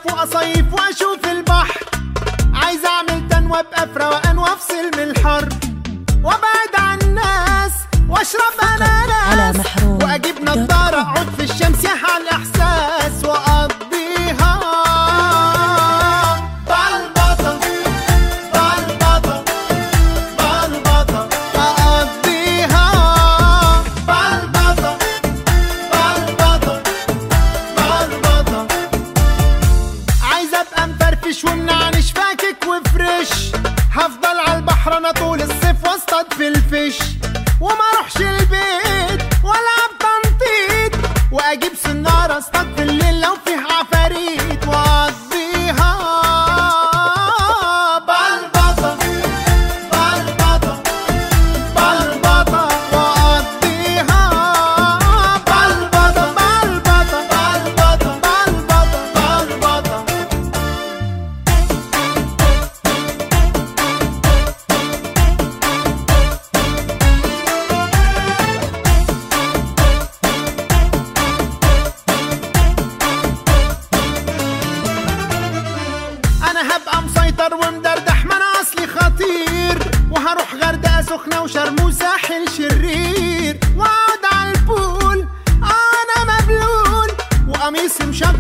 وأصيف وأشوف البحر عايز أعمل تنوى أبقى في روقان وأفصل من الحر وأبعد عن الناس وأشرب أناناس على محروم وأجيب دوت نضارة كوم. أقعد في الشمس يحى الإحساس وأقضيها بلبطة بلبطة بلبطة أقضيها بلبطة بلبطة بلبطة عايز ابقى مفرفش ومنعنش فاكك وفريش هفضل على البحر انا طول الصيف واصطاد في الفيش وما اروحش البيت والعب تنطيط واجيب سنارة اصطاد في الليل لو فيه عفاريت واقضيها بلبطة بلبطة بلبطة واقضيها بلبطة بلبطة بلبطة بلبطة بلبطة انا هبقى مسيطر ومدردح ما انا اصلي خطير وهروح غردقه سخنه وشرم وساحل شرير واقعد على البول انا مبلول وقميصي مشجر